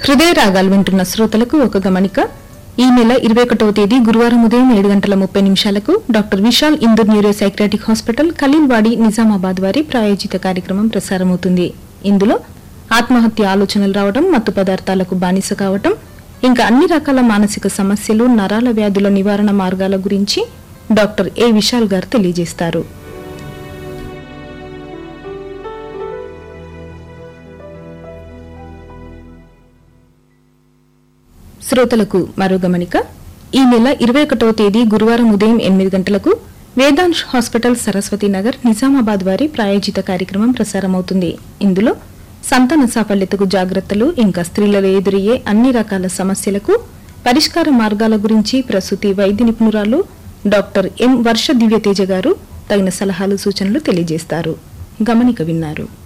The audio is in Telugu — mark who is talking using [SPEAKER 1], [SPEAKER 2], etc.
[SPEAKER 1] హృదయ రాగాలు వింటున్న శ్రోతలకు ఒక గమనిక ఈ నెల ఇరవై ఒకటవ తేదీ గురువారం ఉదయం ఏడు గంటల ముప్పై నిమిషాలకు doctor Vishal Indur neuro psychiatric hospital Khaleelwadi Nizamabad వారి ప్రాయోజిత కార్యక్రమం ప్రసారమవుతుంది ఇందులో ఆత్మహత్య ఆలోచనలు రావడం మత్తు పదార్థాలకు బానిస కావటం ఇంకా అన్ని రకాల మానసిక సమస్యలు నరాల వ్యాధుల నివారణ మార్గాల గురించి డాక్టర్ ఏ విశాల్ గారు తెలియజేస్తారు శ్రోతలకు మరో గమనిక ఈ నెల ఇరవై ఒకటవ తేదీ గురువారం ఉదయం ఎనిమిది గంటలకు వేదాంశ్ హాస్పిటల్ సరస్వతి నగర్ నిజామాబాద్ వారి ప్రాయోజిత కార్యక్రమం ప్రసారమవుతుంది ఇందులో సంతాన సాఫల్యతకు జాగ్రత్తలు ఇంకా స్త్రీలలో ఎదురయ్యే అన్ని రకాల సమస్యలకు పరిష్కార మార్గాల గురించి ప్రసూతి వైద్య నిపుణురాలు డాక్టర్ ఎం వర్ష దివ్యతేజ గారు తగిన సలహాలు సూచనలు తెలియజేస్తారు గమనిక విన్నారు